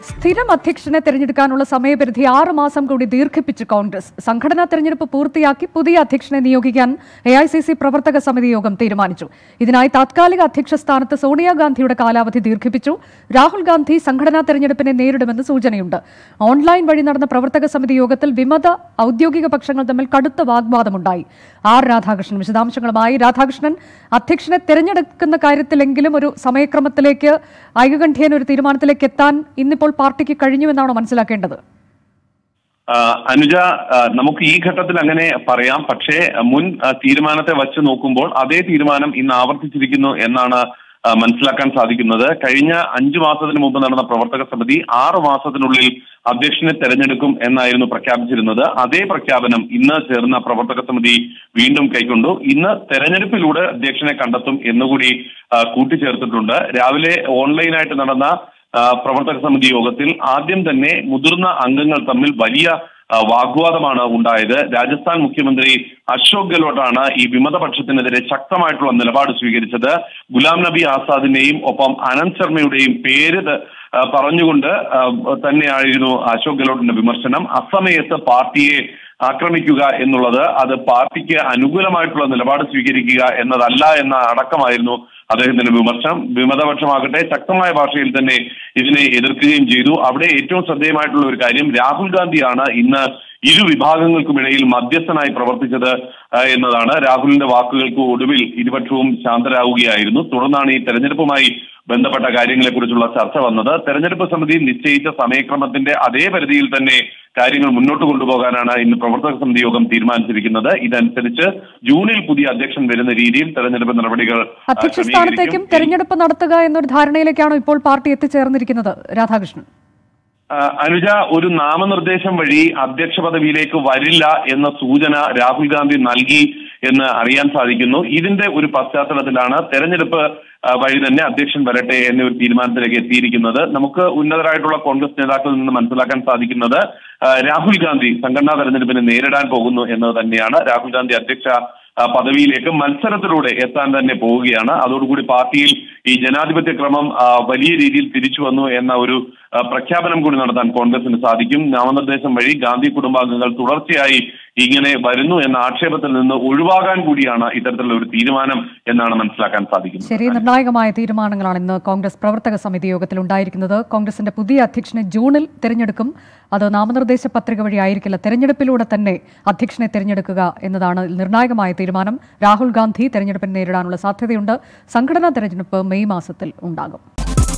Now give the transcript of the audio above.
സ്ഥിരം അധ്യക്ഷനെ തെരഞ്ഞെടുക്കാനുള്ള സമയപരിധി ആറ് മാസം കൂടി ദീർഘിപ്പിച്ച് കോൺഗ്രസ് സംഘടനാ തെരഞ്ഞെടുപ്പ് പൂർത്തിയാക്കി പുതിയ അധ്യക്ഷനെ നിയോഗിക്കാൻ എ ഐ സി സി പ്രവർത്തക സമിതി യോഗം തീരുമാനിച്ചു ഇതിനായി താത്കാലിക അധ്യക്ഷ സ്ഥാനത്ത് സോണിയാഗാന്ധിയുടെ കാലാവധി ദീർഘിപ്പിച്ചു രാഹുൽ ഗാന്ധി സംഘടനാ തെരഞ്ഞെടുപ്പിനെ നേരിടുമെന്ന് സൂചനയുണ്ട് ഓൺലൈൻ വഴി നടന്ന പ്രവർത്തക സമിതി യോഗത്തിൽ വിമത ഔദ്യോഗിക പക്ഷങ്ങൾ തമ്മിൽ കടുത്ത വാഗ്വാദമുണ്ടായി ആർ രാധാകൃഷ്ണൻ വിശദാംശങ്ങളുമായി രാധാകൃഷ്ണൻ അധ്യക്ഷനെ തെരഞ്ഞെടുക്കുന്ന കാര്യത്തിലെങ്കിലും ഒരു സമയക്രമത്തിലേക്ക് ഐകകണ്ഠ്യേന ഒരു തീരുമാനത്തിലേക്ക് എത്താൻ ഇന്നിപ്പോൾ പാർട്ടിക്ക് കഴിഞ്ഞുവെന്നാണോ മനസ്സിലാക്കേണ്ടത് ആ, അനുജ ആ, നമുക്ക് ഈ ഘട്ടത്തിൽ അങ്ങനെ പറയാം പക്ഷേ മുൻ ആ, തീരുമാനത്തെ വച്ച് നോക്കുമ്പോൾ അതേ തീരുമാനം ഇന്ന് ആവർത്തിച്ചിരിക്കുന്നു എന്നാണ് ആ, മനസ്സിലാക്കാൻ സാധിക്കുന്നത് കഴിഞ്ഞ അഞ്ചു മാസത്തിന് മുമ്പ് നടന്ന പ്രവർത്തക സമിതി ആറ് മാസത്തിനുള്ളിൽ അധ്യക്ഷനെ തെരഞ്ഞെടുക്കും എന്നായിരുന്നു പ്രഖ്യാപിച്ചിരുന്നത് അതേ പ്രഖ്യാപനം ഇന്ന് ചേർന്ന പ്രവർത്തക സമിതി വീണ്ടും കൈക്കൊണ്ടു ഇന്ന് തെരഞ്ഞെടുപ്പിലൂടെ അധ്യക്ഷനെ കണ്ടെത്തും എന്നുകൂടി ആ, കൂട്ടിച്ചേർത്തിട്ടുണ്ട് രാവിലെ ഓൺലൈനായിട്ട് നടന്ന ആ, പ്രവർത്തക സമിതി യോഗത്തിൽ ആദ്യം തന്നെ മുതിർന്ന അംഗങ്ങൾ തമ്മിൽ വലിയ ആ, വാഗ്വാദമാണ് ഉണ്ടായത് രാജസ്ഥാൻ മുഖ്യമന്ത്രി അശോക് ഗെഹ്ലോട്ടാണ് ഈ വിമതപക്ഷത്തിനെതിരെ ശക്തമായിട്ടുള്ള നിലപാട് സ്വീകരിച്ചത് ഗുലാം നബി ആസാദിന്റെയും ഒപ്പം അനന്ത് ശർമ്മയുടെയും പേര് ത- ആ, പറഞ്ഞുകൊണ്ട് ആ, തന്നെയായിരുന്നു അശോക് ഗെഹ്ലോട്ടിന്റെ വിമർശനം അസമയത്ത് പാർട്ടിയെ ആക്രമിക്കുക എന്നുള്ളത് അത് പാർട്ടിക്ക് അനുകൂലമായിട്ടുള്ള നിലപാട് സ്വീകരിക്കുക എന്നതല്ല എന്ന അടക്കമായിരുന്നു അദ്ദേഹത്തിന്റെ വിമർശനം വിമതപക്ഷമാകട്ടെ ശക്തമായ ഭാഷയിൽ തന്നെ ഇതിനെ എതിർക്കുകയും ചെയ്തു അവിടെ ഏറ്റവും ശ്രദ്ധേയമായിട്ടുള്ള ഒരു കാര്യം രാഹുൽ ഗാന്ധിയാണ് ഇന്ന് ഇരു വിഭാഗങ്ങൾക്കുമിടയിൽ മധ്യസ്ഥനായി പ്രവർത്തിച്ചത് ആ, എന്നതാണ് രാഹുലിന്റെ വാക്കുകൾക്ക് ഒടുവിൽ ഇരുപക്ഷവും ശാന്തരാകുകയായിരുന്നു തുടർന്നാണ് ഈ തെരഞ്ഞെടുപ്പുമായി ബന്ധപ്പെട്ട കാര്യങ്ങളെക്കുറിച്ചുള്ള ചർച്ച വന്നത് തെരഞ്ഞെടുപ്പ് സമിതി നിശ്ചയിച്ച സമയക്രമത്തിന്റെ അതേ പരിധിയിൽ തന്നെ കാര്യങ്ങൾ മുന്നോട്ട് കൊണ്ടുപോകാനാണ് ഇന്ന് പ്രവർത്തക സമിതി യോഗം തീരുമാനിച്ചിരിക്കുന്നത് ഇതനുസരിച്ച് ജൂണിൽ പുതിയ അധ്യക്ഷൻ വരുന്ന രീതിയിൽ തെരഞ്ഞെടുപ്പ് നടപടികൾ ആ, അധ്യക്ഷ ക്രമീകരിക്കും. സ്ഥാനത്തേക്കും തെരഞ്ഞെടുപ്പ് നടത്തുക എന്നൊരു ധാരണയിലേക്കാണോ ഇപ്പോൾ പാർട്ടി എത്തിച്ചേർന്നിരിക്കുന്നത് രാധാകൃഷ്ണൻ ആ, അനുജ ഒരു നാമനിർദ്ദേശം വഴി അധ്യക്ഷ പദവിയിലേക്ക് വരില്ല എന്ന സൂചന രാഹുൽ ഗാന്ധി നൽകി എന്ന് അറിയാൻ സാധിക്കുന്നു ഇതിന്റെ ഒരു പശ്ചാത്തലത്തിലാണ് തെരഞ്ഞെടുപ്പ് ആ, വഴി തന്നെ അധ്യക്ഷൻ വരട്ടെ എന്ന ഒരു തീരുമാനത്തിലേക്ക് എത്തിയിരിക്കുന്നത് നമുക്ക് ഉന്നതരായിട്ടുള്ള കോൺഗ്രസ് നേതാക്കളിൽ നിന്ന് മനസ്സിലാക്കാൻ സാധിക്കുന്നത് ആ, രാഹുൽ ഗാന്ധി സംഘടനാ തെരഞ്ഞെടുപ്പിനെ നേരിടാൻ പോകുന്നു എന്നത് തന്നെയാണ് രാഹുൽ ഗാന്ധി അധ്യക്ഷ ആ, പദവിയിലേക്ക് മത്സരത്തിലൂടെ എത്താൻ തന്നെ പോവുകയാണ് അതോടുകൂടി പാർട്ടിയിൽ ഈ ജനാധിപത്യ ക്രമം ആ, വലിയ രീതിയിൽ തിരിച്ചു വന്നു എന്ന ഒരു ആ, പ്രഖ്യാപനം കൂടി നടത്താൻ കോൺഗ്രസിന് സാധിക്കും നാമനിർദ്ദേശം വഴി ഗാന്ധി കുടുംബാംഗങ്ങൾ തുടർച്ചയായി ഇങ്ങനെ വരുന്നു എന്ന ആക്ഷേപത്തിൽ നിന്ന് ഒഴിവാകാൻ കൂടിയാണ് ഇത്തരത്തിലുള്ള ഒരു തീരുമാനം എന്നാണ് മനസ്സിലാക്കാൻ സാധിക്കുന്നത് ശരി നിർണായകമായ തീരുമാനങ്ങളാണ് ഇന്ന് കോൺഗ്രസ് പ്രവർത്തക സമിതി യോഗത്തിൽ ഉണ്ടായിരിക്കുന്നത് കോൺഗ്രസിന്റെ പുതിയ അധ്യക്ഷനെ ജൂണിൽ തിരഞ്ഞെടുക്കും അത് നാമനിർദ്ദേശ പത്രിക വഴി ആയിരിക്കില്ല തെരഞ്ഞെടുപ്പിലൂടെ തന്നെ അധ്യക്ഷനെ തിരഞ്ഞെടുക്കുക എന്നതാണ് നിർണായകമായ തീരുമാനം രാഹുൽ ഗാന്ധി തെരഞ്ഞെടുപ്പിനെ നേരിടാനുള്ള സാധ്യതയുണ്ട് സംഘടനാ തെരഞ്ഞെടുപ്പ് മെയ് മാസത്തിൽ ഉണ്ടാകും